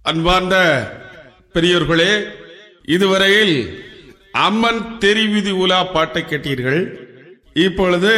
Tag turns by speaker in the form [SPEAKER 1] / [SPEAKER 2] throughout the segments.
[SPEAKER 1] அன்பார்ந்த பெரியோர்களே இதுவரையில் அம்மன் தெரிவிதி உலா பாட்டை கேட்டீர்கள் இப்பொழுது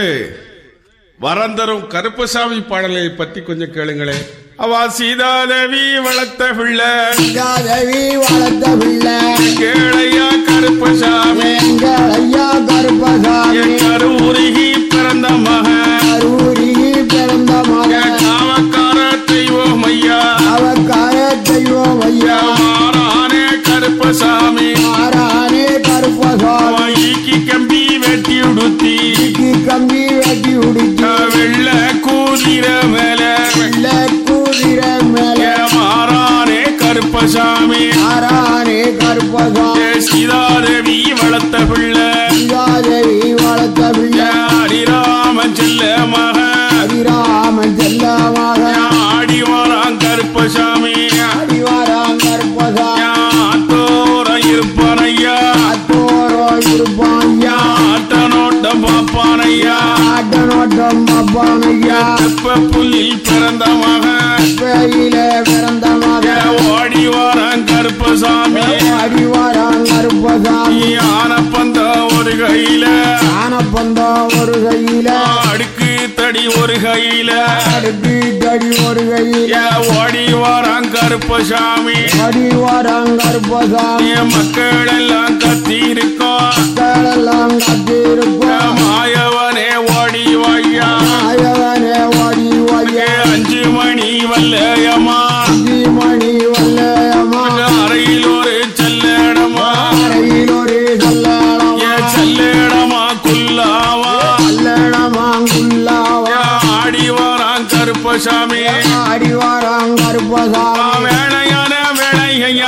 [SPEAKER 1] வரந்தரும் கருப்பசாமி பாடலை பற்றி கொஞ்சம் கேளுங்களேன் அவா சீதாதேவி வளர்த்த பிள்ளை
[SPEAKER 2] தேவி வளர்த்த பிள்ளை
[SPEAKER 1] கேளையா கருப்பசாமி
[SPEAKER 2] எங்கள் ஐயா கருப்பசாமி
[SPEAKER 1] என் கருவுருகி பிறந்த மகன்
[SPEAKER 2] கரூரி பிறந்த
[SPEAKER 1] என்
[SPEAKER 2] மகன்
[SPEAKER 1] காவக்கார தெய்வம் ஐயா
[SPEAKER 2] அவக்கார தெய்வம் ஐயா
[SPEAKER 1] மாறானே கருப்பசாமி
[SPEAKER 2] மாறானே கருப்பசாமி
[SPEAKER 1] ஈக்கி கம்பி வெட்டி உடுத்தி
[SPEAKER 2] கி கம்பி வெட்டி உடுத்தி
[SPEAKER 1] வெள்ள கூதிர மேல
[SPEAKER 2] வெள்ள கூதிர மேல
[SPEAKER 1] மாறானே கருப்பசாமி
[SPEAKER 2] மாறானே கருப்பசாமி
[SPEAKER 1] ஏ சீதாதேவி வளர்த்த பிள்ளை
[SPEAKER 2] தேவி வளர்த்த பிள்ளை
[SPEAKER 1] ஹரிராமன் செல்ல மகன்
[SPEAKER 2] அதிராமன் செல்ல மகன்
[SPEAKER 1] ஆடி வரான் கருப்பசாமி
[SPEAKER 2] அடிவாராம் கருப்பசாமி
[SPEAKER 1] ஆத்தோர இருப்பானையா
[SPEAKER 2] அத்தோரோ இருப்பான் ஐயா
[SPEAKER 1] ஆட்ட நோட்டம் பாப்பானையா
[SPEAKER 2] ஆட்ட நோட்டம் அப்பானையா
[SPEAKER 1] தெப்ப புல்லில் பிறந்த மகன்
[SPEAKER 2] பேயில பிறந்த மகன்
[SPEAKER 1] ஓடி வரான் கருப்பசாமி
[SPEAKER 2] அடிவாராம் கருப்பசாமி
[SPEAKER 1] ஆன பந்த ஒரு கையில
[SPEAKER 2] ஆனப்பந்தம் ஒரு கையில
[SPEAKER 1] அடுக்கு தடி ஒரு கையில
[SPEAKER 2] அடுப்பி தடி ஒரு கையில
[SPEAKER 1] ஏ ஓடி வரான் கருப்பசாமி
[SPEAKER 2] அடிவாராம் கருப்பசாமி
[SPEAKER 1] என் மக்கள் எல்லாம் கத்தி இருக்கோம்
[SPEAKER 2] மக்களெல்லாம் கத்திருப்போம்
[SPEAKER 1] மாயவனே ஓடி வையா
[SPEAKER 2] ஆயவனே ஓடி ஓய
[SPEAKER 1] அஞ்சு மணி வல்லையம்மா
[SPEAKER 2] மணி வல்லயமா
[SPEAKER 1] அறையில் ஒரு செல்லடமா
[SPEAKER 2] அறையில் ஒரு கல்லடம்
[SPEAKER 1] ஏ செல்லடமா குல்லாவா
[SPEAKER 2] கல்லடமாங்குள்ளாவா
[SPEAKER 1] ஆடி வரான் கருப்பசாமி
[SPEAKER 2] அடிவாராம் கருப்பசாமி
[SPEAKER 1] வேளையான வேளையா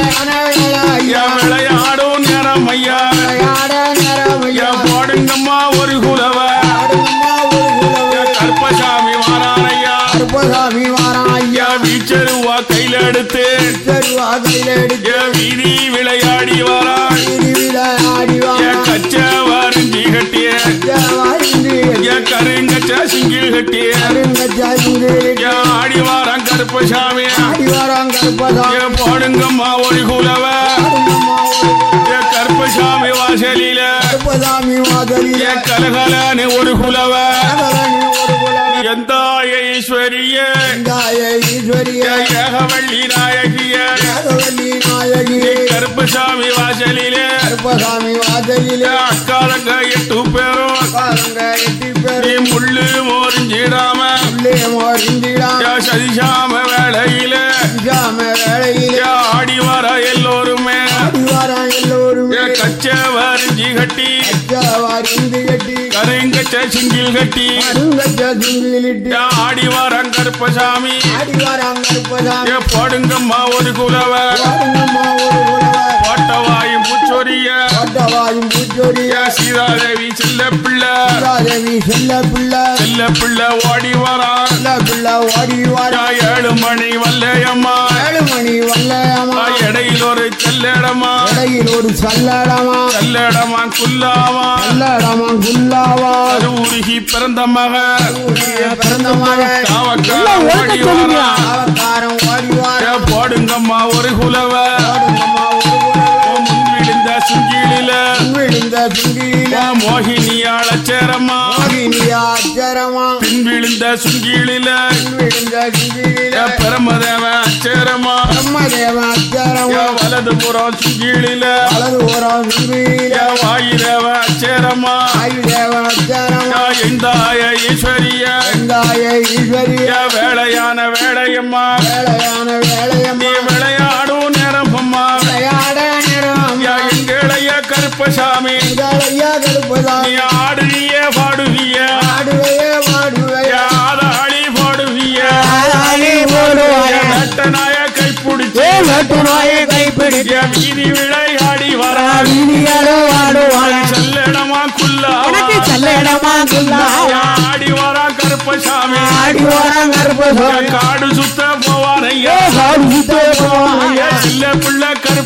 [SPEAKER 2] ஐயா
[SPEAKER 1] ஐயா விளையாடும் நேரம் ஐயா
[SPEAKER 2] விளையாட நேரம்
[SPEAKER 1] ஐயா
[SPEAKER 2] ஐயா
[SPEAKER 1] போடுங்கம்மா ஒரு குலவ
[SPEAKER 2] ஆடுங்கம்மா ஒரு குலவே.
[SPEAKER 1] கருப்பசாமி வாரானையா
[SPEAKER 2] கருப்பசாமி வாரான் ஐயா
[SPEAKER 1] ஐயா வீச்சருவா கையில எடுத்து
[SPEAKER 2] தருவா கையில எடுத்து
[SPEAKER 1] ஏ வீதி விளையாடி வரான்
[SPEAKER 2] திருவிழா ஆடி
[SPEAKER 1] ஏ
[SPEAKER 2] வாரான்
[SPEAKER 1] கச்ச வரிஞ்சி கட்டிய
[SPEAKER 2] வாய்ந்து
[SPEAKER 1] ஏ கருங்கச்ச சிங்கிள் கட்டிய
[SPEAKER 2] அருங்கச்சாய்ந்து
[SPEAKER 1] ஏ ஆடி வாரான் கருப்பசாமி
[SPEAKER 2] ஆடி வாரான் கருப்பசாமி
[SPEAKER 1] ஏ போடுங்கம்மா ஒரு குலவ
[SPEAKER 2] ஆடுங்கம்மா ஒரு குலவே.
[SPEAKER 1] ஏ கருப்பசாமி வாசலில
[SPEAKER 2] கருப்பசாமி வாதலில
[SPEAKER 1] ஏ கலகலன்னு ஒரு குலவ
[SPEAKER 2] கதவணி ஒரு குலவே.
[SPEAKER 1] எந்த ஈஸ்வரிய
[SPEAKER 2] வெங்காய ஈஸ்வரிய
[SPEAKER 1] ஏகவள்ளி நாயகிய
[SPEAKER 2] கதவல்லி நாயகி
[SPEAKER 1] கருப்பசாமி வாசலில
[SPEAKER 2] கருப்பசாமி வாதலில
[SPEAKER 1] அக்காலங்க எட்டு பேரும்
[SPEAKER 2] காரங்க எட்டி பேர்
[SPEAKER 1] நீ முள்ளு மோரிஞ்சிடாம
[SPEAKER 2] உள்ளே மோரிந்திடாம
[SPEAKER 1] ஏ சதிசாம வேளையில
[SPEAKER 2] ஜாம வேளையில
[SPEAKER 1] ஏ ஆடி வர எல்லோருமே
[SPEAKER 2] அடிவாரம் எல்லோருமே
[SPEAKER 1] ஏ கச்ச வரிஞ்சி கட்டி
[SPEAKER 2] வாரிந்து கட்டி
[SPEAKER 1] கருங்கச்ச சிங்கில் கட்டி
[SPEAKER 2] அருங்கச்ச சிங்கிலிட்டு
[SPEAKER 1] ஏ ஆடி வரம் கருப்பசாமி
[SPEAKER 2] அடிவாரம் கருப்பசாமி
[SPEAKER 1] ஏ போடுங்கம்மா ஒரு குலவ
[SPEAKER 2] வாருங்கம்மா ஒரு குலவை
[SPEAKER 1] போட்டவாயும் பூச்சொரிய
[SPEAKER 2] கோட்டவாயும் பூச்சோரிய
[SPEAKER 1] ஏ சீதாதேவி செல்ல பிள்ளை
[SPEAKER 2] தேவி செல்ல பிள்ளை
[SPEAKER 1] செல்ல பிள்ளை ஓடி வரான்
[SPEAKER 2] செல்ல பிள்ளை ஓடி வாரா
[SPEAKER 1] ஏ ஏழு மணி வல்லையம்மா
[SPEAKER 2] ஏழு மணி வல்லையம்மா
[SPEAKER 1] ஏ இடையில் ஒரு செல்லடமா
[SPEAKER 2] இடையில் ஒரு சல்லடமா
[SPEAKER 1] செல்லடமா குல்லாவா
[SPEAKER 2] சல்லடமா குல்லாவா
[SPEAKER 1] அது உருகி பிறந்த மகன்
[SPEAKER 2] பிறந்த மகன்
[SPEAKER 1] காவக்காரன் ஓடி வரான்
[SPEAKER 2] அவக்காரன் ஓடி வாரா
[SPEAKER 1] ஏ போடுங்கம்மா ஒரு குலவ
[SPEAKER 2] ஓடுங்கம்மா ஒரு குலவை
[SPEAKER 1] ஓ முன் விழுந்த சுங்கிலில
[SPEAKER 2] விழுந்த சுங்கியில
[SPEAKER 1] ஓ மோகினி அழச்சேரம்மா
[SPEAKER 2] மோகினி அச்சரமா
[SPEAKER 1] பின் விழுந்த சுங்கிலில
[SPEAKER 2] விழுந்த சுங்கியில
[SPEAKER 1] ஏ பிரமதேவ அச்சேரமா
[SPEAKER 2] பிரம்மதேவ
[SPEAKER 1] ஏ
[SPEAKER 2] அச்சரமா
[SPEAKER 1] வலது புறம் சுங்கிலில
[SPEAKER 2] வலது ஓரம் சுங்கியில
[SPEAKER 1] ஏ வாயிரவ அச்சேரமா
[SPEAKER 2] ஆயுதேவ அச்சரமா
[SPEAKER 1] ஏ இந்தாய ஈஸ்வரிய
[SPEAKER 2] வெங்காய ஈஸ்வரிய
[SPEAKER 1] ஏ வேளையான வேளையம்மா
[SPEAKER 2] வேலையான
[SPEAKER 1] நீ
[SPEAKER 2] வேலையம்மா
[SPEAKER 1] விளையாடும் நேரமம்மா
[SPEAKER 2] விளையாட நேரம்
[SPEAKER 1] யா எங்களைய கருப்பசாமி
[SPEAKER 2] ஐயா கருப்பதான்
[SPEAKER 1] நீ ஆடுவிய பாடுவிய
[SPEAKER 2] ஆடுவையே பாடுவையே
[SPEAKER 1] யா ஆதாளி பாடுவிய
[SPEAKER 2] ஆளாளி போடுவாயே.
[SPEAKER 1] நட்டனாய கைப்பிடிச்சு
[SPEAKER 2] ஏ வெட்டு நோயை கைப்பிடிக்க
[SPEAKER 1] என் வீதி விளையாடி வர
[SPEAKER 2] வீதியாலும் ஆடுவாளே
[SPEAKER 1] செல்லடமா குல்லா
[SPEAKER 2] உனக்கு செல்லடமா குல்லாவா
[SPEAKER 1] ஆடி வரா கருப்பசாமி
[SPEAKER 2] ஆடி ஓரம் கருப்பசாமி
[SPEAKER 1] காடு சுத்த போவானையா
[SPEAKER 2] சாப்பிட்டு போவாங்க
[SPEAKER 1] சில்ல பிள்ளை கருப்ப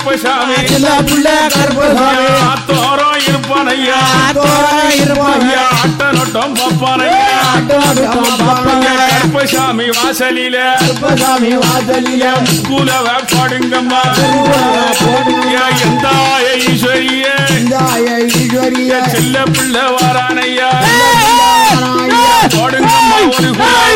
[SPEAKER 1] கருப்பசாமி
[SPEAKER 2] சின்ன புள்ள கருப்பசாமி
[SPEAKER 1] தோரம் இருப்பானையா
[SPEAKER 2] தோரம் இருப்பான்
[SPEAKER 1] ஐயா அட்ட நொட்டம் பாப்பானையா ஐயா, கருப்பசாமி வாசலில
[SPEAKER 2] கருப்பசாமி வாசலில
[SPEAKER 1] கூலவ பாடுங்கம்மா ஐயா, எந்த ஈஸ்வரிய
[SPEAKER 2] ஈஸ்வரிய
[SPEAKER 1] செல்ல பிள்ளை வாரானையா பாடுங்கம்மா ஒரு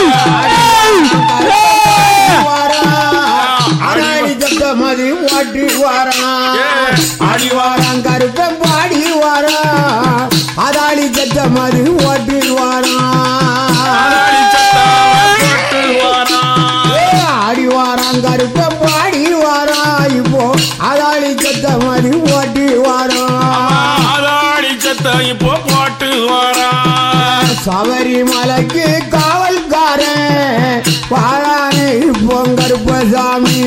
[SPEAKER 2] மதி ஓட்டி வாரான்
[SPEAKER 1] அடி
[SPEAKER 2] வாரான் கருப்பன் பாடி வாரான் அதாளி சத்த மதி ஓட்டி
[SPEAKER 1] ஆளாடி சத்தா போட்டு வாரான்.
[SPEAKER 2] ஆடி வாரான் கருப்பன் பாடி வாரான் இப்போ அதாளி சத்த மதி ஓட்டி வாரான்
[SPEAKER 1] ஆளாடி சத்தா இப்போ போட்டு வாரான்.
[SPEAKER 2] சபரிமலைக்கு காவல்காரன் வாரானே இப்போ கருப்பசாமி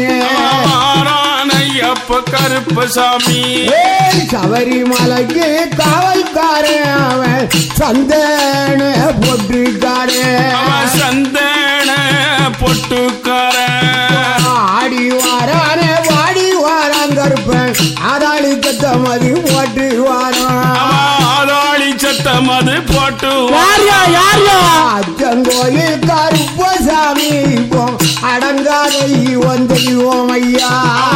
[SPEAKER 1] வாரானையப்ப கருப்பசாமி
[SPEAKER 2] ஏய், சபரிமலைக்கு காவல்காரன் அவன் சந்தன போட்டுக்காரன்
[SPEAKER 1] அவன் சந்தன பொட்டுக்காரன்
[SPEAKER 2] ஆடி வாரானே வாடி வாரான் கருப்பன் அதாளி கத்த மதி போட்டு வாரான்
[SPEAKER 1] அவன் ஆளாடி சத்தம் அது போட்டு
[SPEAKER 2] அச்சங்கோயில் கருப்பசாமி இப்போ அடங்காத ஈவன் தெய்வம் ஐயா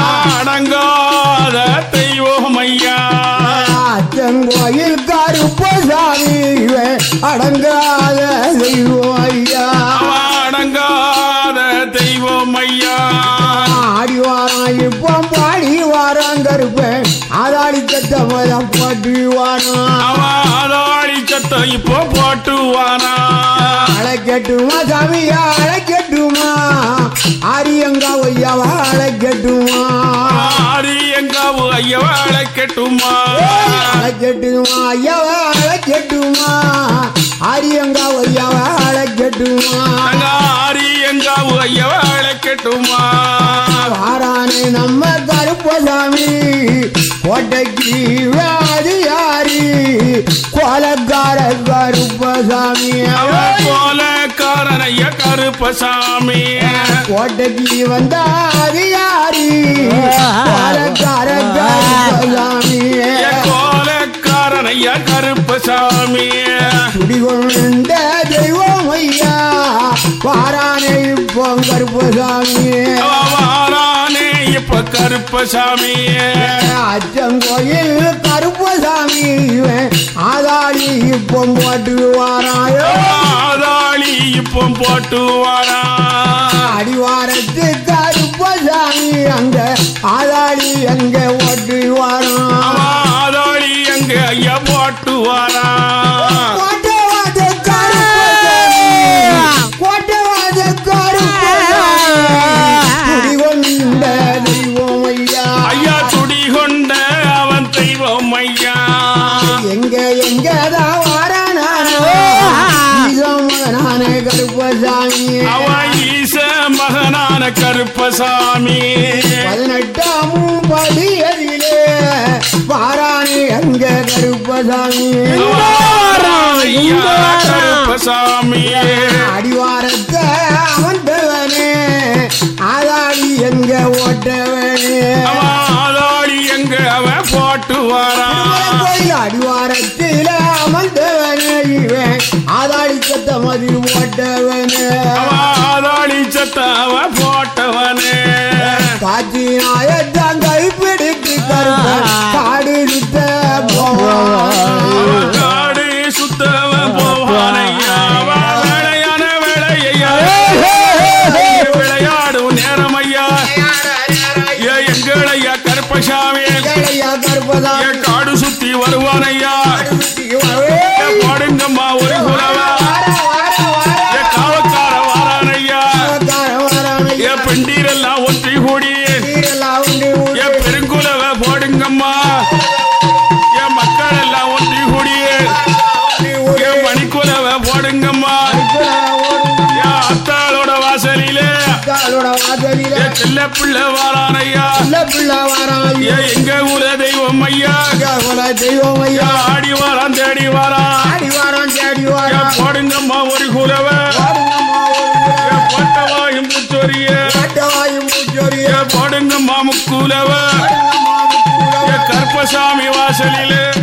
[SPEAKER 1] அடங்காத தெய்வம் ஐயா
[SPEAKER 2] அச்சங்கோயில் கருப்பசாமி இவன் அடங்காத தெய்வம் ஐயா
[SPEAKER 1] அவன் அடங்காத தெய்வம் ஐயா
[SPEAKER 2] ஆடி வாரான் இப்போ பாடி வாரான் கருப்பன் அதாடி கத்த மதம் பாட்டி வாரான்
[SPEAKER 1] அவன் ஆளாடி சத்தம் இப்போ போட்டு வாரான்
[SPEAKER 2] அழைக்கட்டுமா சாமியா அழைக்கட்டுமா ஆரியங்கா ஒய்யாவா அழைக்கட்டுமா
[SPEAKER 1] ஆதி எங்காவு ஐயவ அழைக்கட்டுமா
[SPEAKER 2] அழைக்கட்டுமா ஐயாவா அழைக்கட்டுமா ஆரியங்கா ஒய்யாவா அழைக்கட்டுமா
[SPEAKER 1] அங்க ஆதி எங்காவு ஐயவ அழைக்கட்டுமா
[SPEAKER 2] வாரானே நம்ம கருப்பசாமி கோட்டைக்கு வாதியாரி கோலக்கார கருப்பசாமி
[SPEAKER 1] அவன் கோலக்காரன் ஐயா கருப்பசாமி
[SPEAKER 2] கோட்டைக்கு வந்தாதியாரி கோலக்கார கருப்பசாமி
[SPEAKER 1] என் கோலக்காரன் ஐயா கருப்பசாமி
[SPEAKER 2] குடிகொண்ட தெய்வம் ஐயா வாரானே இப்போ கருப்பசாமி
[SPEAKER 1] அவன் வாரானே இப்ப கருப்பசாமி
[SPEAKER 2] அச்சங்கோயில் கருப்பசாமி இவன் ஆதாளி இப்போ போட்டு வாராயோ
[SPEAKER 1] ஆதாளி இப்போ போட்டு வாரான்
[SPEAKER 2] அடிவாரத்து கருப்பசாமி அங்க ஆதாளி அங்க ஓட்டு வாரான்
[SPEAKER 1] அவன் ஆதாளி எங்க ஐயா போட்டு வாரான்
[SPEAKER 2] கோட்டவாத கருப்பசாமி கோட்டவாத கருப்பசாமி குடிகொண்ட தெய்வம் ஐயா
[SPEAKER 1] ஐயா துடி கொண்ட அவன் தெய்வம் ஐயா
[SPEAKER 2] எங்க எங்கதான் வாரானானோ ஈசமகனான கருப்பசாமி
[SPEAKER 1] அவன் ஈச மகனான கருப்பசாமி
[SPEAKER 2] பதினெட்டாம் படியதிலே வாரானே அங்க கருப்பசாமி
[SPEAKER 1] ஐயா கருப்பசாமி
[SPEAKER 2] அடிவாரத்தை அமர்ந்தவனே ஆதாடி எங்க ஓட்டவனே
[SPEAKER 1] அவன் ஆதாளி எங்க அவன் போட்டு வாரான்
[SPEAKER 2] கோயில் அடிவாரத்தில அமர்ந்தவனே இவன் ஆதாடி சத்த மதி ஓட்டவனே
[SPEAKER 1] அவன் ஆதாளி சத்த அவன் போட்டவனே
[SPEAKER 2] காட்சி நாயத்தான் கைப்பிடித்து கருப்பன் காடு சுத்த போவான்
[SPEAKER 1] அவன் காடு சுத்தவன் போவானையா அவன் வேலையான வேலையா விளையாடும் நேரம் ஐயா ஏ எங்களையா கருப்பசாமி
[SPEAKER 2] ஏழையா கருப்பதான்
[SPEAKER 1] என் காடு சுத்தி வருவானையா ஏ பாடுங்கம்மா ஒரு குலவா ஏ காவக்கார வாரானையா ஏ பெண்டீரெல்லாம் ஒற்றி கூடி ஏ பெருங்குலவ போடுங்கம்மா ஏ மக்கள் எல்லாம் ஒற்றி கூடி ஏ மணிக்குலவ போடுங்கம்மா ஏ அத்தாளோட வாசலிலே ஏ செல்ல பிள்ளை வாரானையா ஏ எங்க ஊர தெய்வம் ஐயா
[SPEAKER 2] தெய்வம் ஐயா
[SPEAKER 1] ஏ ஆடி வாரான் தேடி வாரான்
[SPEAKER 2] ஆடி வாரம் தேடி
[SPEAKER 1] ஏ
[SPEAKER 2] வாரம்
[SPEAKER 1] போடுங்கம்மா ஒரு குலவ ஏ போட்டவாயும் புத்தொரிய
[SPEAKER 2] காட்டவாயும் பூச்சொரிய
[SPEAKER 1] ஏ போடுங்கம்மா முக்குலவ
[SPEAKER 2] பாடுங்கம்மா
[SPEAKER 1] கருப்பசாமி வாசலிலே